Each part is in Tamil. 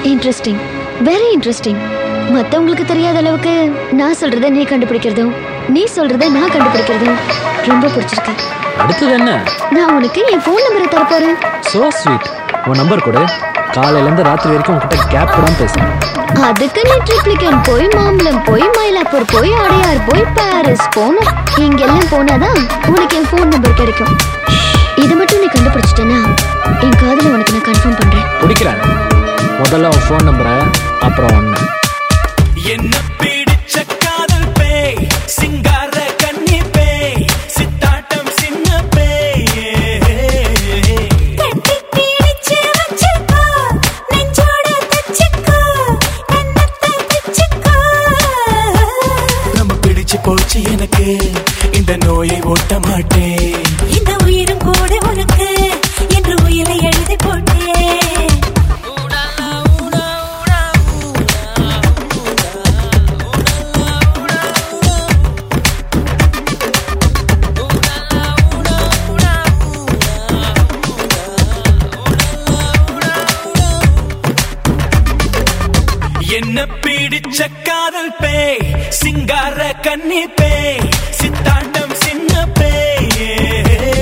இன்ட்ரெஸ்டிங் வெரி இன்ட்ரெஸ்டிங் மத்தவங்களுக்கு தெரியாத அளவுக்கு நான் சொல்றத நீ கண்டுபிடிக்கிறதும் நீ சொல்றத நான் கண்டுபிடிக்கிறதும் ரொம்ப பிடிச்சிருக்கு அடுத்தது என்ன நான் உனக்கு என் ஃபோன் நம்பரை தரப்போறேன் சோ ஸ்வீட் உன் நம்பர் கொடு காலையிலேருந்து ராத்திரி வரைக்கும் உன்கிட்ட கேப் கூட பேசுறேன் அதுக்கு நீ ட்ரிப்ளிகன் போய் மாம்பலம் போய் மயிலாப்பூர் போய் அடையார் போய் பாரிஸ் போகணும் இங்கெல்லாம் போனாதான் உனக்கு என் ஃபோன் நம்பர் கிடைக்கும் இதை மட்டும் நீ கண்டுபிடிச்சிட்டேன்னா என் காதல உனக்கு நான் கன்ஃபார்ம் பண்றேன் பிடிக்கிறேன் முதல்ல உன் ஃபோன் நம்பரை அப்புறம் ஒன்று என்ன பிடிச்ச காதல் பேய் சிங்கார கன்னி பேய் சித்தாட்டம் சின்ன பேய் கட்டி பிடிச்சு வச்சுக்கோ நெஞ்சோட தச்சுக்கோ கண்ணத்தை பிச்சுக்கோ நம்ம பிடிச்சு போச்சு எனக்கு இந்த நோயை ஓட்ட மாட்டேன் இந்த உயிரும் கூட உனக்கு என்று உயிரை எழுதி போட்டேன் என்ன பிடிச்ச காதல் பேய் சிங்கார கன்னி பேய் சித்தாட்டம் சின்ன பேய்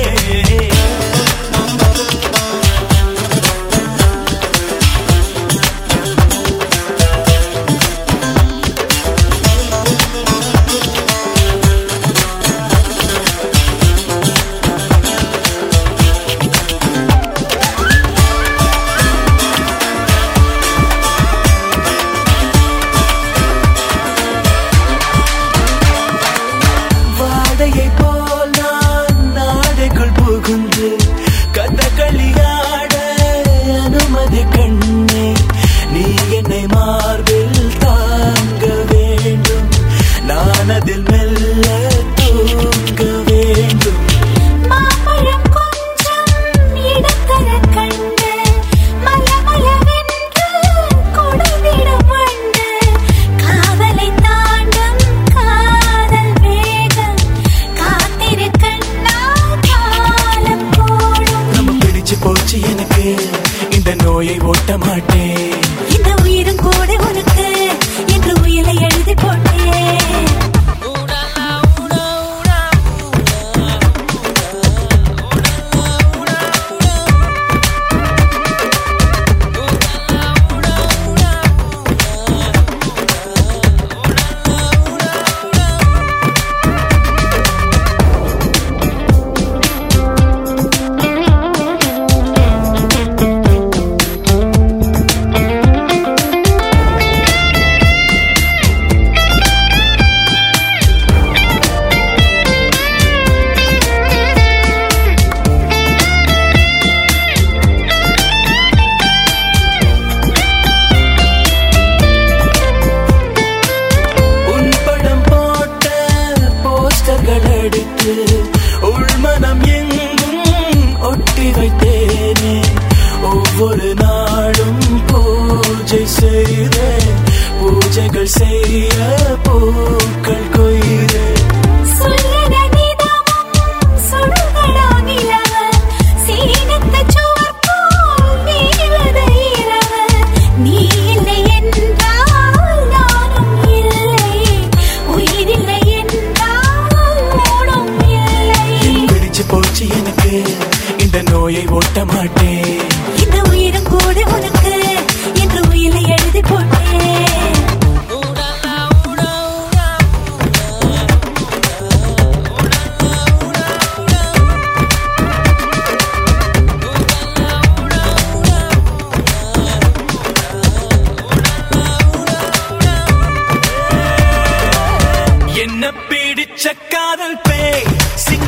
வாடையை போல் நான் நாடைக்குள் புகுந்து கதகளியாட அனுமதி கண்ணே நீ என்னை மார்பில் தாங்க வேண்டும் நான் அதில் மெல்ல தூங்க வேண்டும் மாம்பழம் கொஞ்சம் இடத்தர கண்டு மலமளவென்று கொடுவிடும் வண்டு காதலை தாண்டும் காதல் வேகம் காத்திருக்கண்ணா காலம் போடும் நம்ம பிடிச்சு போச்சு எனக்கு இந்த நோயை ஓட்ட மாட்டேன் இந்த உயிரும் கூட உனக்கு என்று உயிரை எழுதி போட்டேன் உன் படம் போட்ட போஸ்டர்கள் எடுத்து உள்மனம் எங்கும் ஒட்டி வைத்தேனே ஒவ்வொரு நாளும் பூஜை செய்தேன் பூஜைகள் செய்ய பூக்கள் கொய்தேன் சொல்லுற நிதமும் சுடுகடா நிலவ சீனத்த சுவர் போல் வீழ்வது இரவு நீ இல்லை என்றால் நானும் இல்லை உயிரில்லை என்றால் ஊனும் இல்லை பிடிச்சு போச்சு எனக்கு இந்த நோயை ஓட்ட மாட்டேன் இந்த உயிரும் கூட உனக்கு என்று உயிரை எழுதி போட்டேன் என்ன பிடிச்ச காதல் பேய் சிங்க